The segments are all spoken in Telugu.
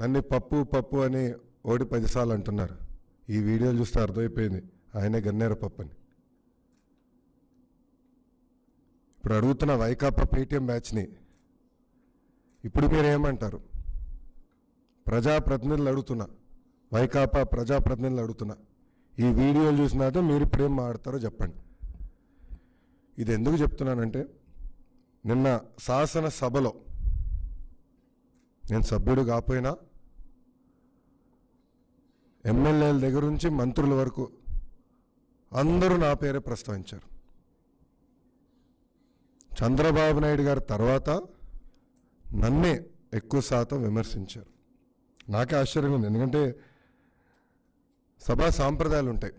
నన్ను పప్పు పప్పు అని ఓడి పదిసార్లు అంటున్నారు ఈ వీడియోలు చూస్తే అర్థమైపోయింది ఆయనే గన్నేర పప్పు అని ఇప్పుడు అడుగుతున్న వైకాపా పేటీఎం బ్యాచ్ని ఇప్పుడు మీరు ఏమంటారు ప్రజాప్రతినిధులు అడుగుతున్నా వైకాపా ప్రజాప్రతినిధులు అడుగుతున్నా ఈ వీడియోలు చూసినాక మీరు ఇప్పుడు ఏం మాడతారో చెప్పండి ఇది ఎందుకు చెప్తున్నానంటే నిన్న శాసనసభలో నేను సభ్యుడు కాకపోయినా ఎమ్మెల్యేల దగ్గర నుంచి మంత్రుల వరకు అందరూ నా పేరే ప్రస్తావించారు చంద్రబాబు నాయుడు గారి తర్వాత నన్నే ఎక్కువ శాతం విమర్శించారు నాకే ఆశ్చర్యంగా ఉంది ఎందుకంటే సభా సాంప్రదాయాలు ఉంటాయి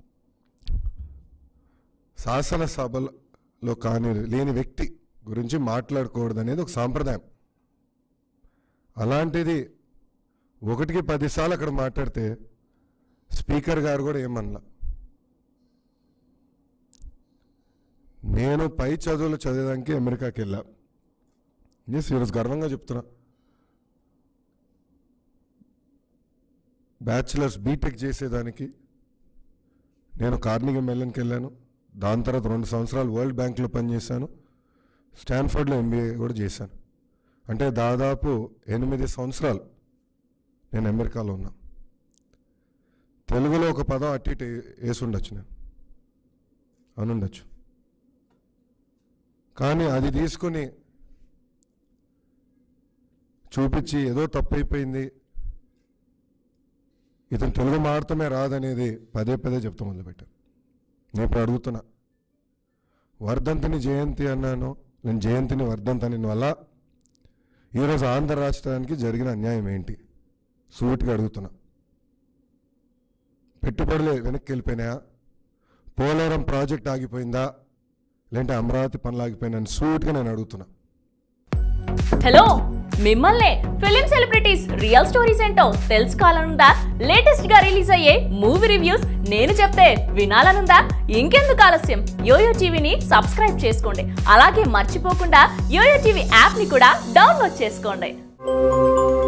శాసనసభలో కాని లేని వ్యక్తి గురించి మాట్లాడకూడదు అనేది ఒక సాంప్రదాయం అలాంటిది ఒకటికి పదిసార్లు అక్కడ మాట్లాడితే స్పీకర్ గారు కూడా ఏమనలా నేను పై చదువులు చదివడానికి అమెరికాకి వెళ్ళా ఎస్ ఈరోజు గర్వంగా చెప్తున్నా బ్యాచిలర్స్ బీటెక్ చేసేదానికి నేను కార్నిగ మెల్లన్కి వెళ్ళాను దాని తర్వాత రెండు సంవత్సరాలు వరల్డ్ బ్యాంక్లో పనిచేశాను స్టాన్ఫర్డ్లో ఎంబీఏ కూడా చేశాను అంటే దాదాపు ఎనిమిది సంవత్సరాలు నేను అమెరికాలో ఉన్నా తెలుగులో ఒక పదం అట్టి ఇటు వేసి ఉండొచ్చు నేను అనుండొచ్చు కానీ అది తీసుకుని చూపించి ఏదో తప్పు అయిపోయింది ఇతను తెలుగు మాడటమే రాదనేది పదే పదే చెప్తా మొదలుపెట్టాను నేను ఇప్పుడు అడుగుతున్నా వర్ధంతిని జయంతి అన్నాను నేను జయంతిని వర్ధంతి అని వల్ల ఈరోజు ఆంధ్ర రాష్ట్రానికి జరిగిన అన్యాయం ఏంటి సూటిగా అడుగుతున్నా పెట్టుబడులు వెనక్కి వెళ్ళిపోయినాయా పోలవరం ప్రాజెక్ట్ ఆగిపోయిందా లేదంటే అమరావతి పనులు ఆగిపోయినా సూటిగా నేను అడుగుతున్నా హలో మిమ్మల్నే ఫిలిం సెలబ్రిటీస్ రియల్ స్టోరీస్ ఏంటో తెలుసుకోవాలనుందా లేటెస్ట్ గా రిలీజ్ అయ్యే మూవీ రివ్యూస్ నేను చెప్తే వినాలనుందా ఇంకెందుకు ఆలస్యం యోయో టీవీని సబ్స్క్రైబ్ చేసుకోండి అలాగే మర్చిపోకుండా యోయో టీవీ యాప్ ని కూడా డౌన్లోడ్ చేసుకోండి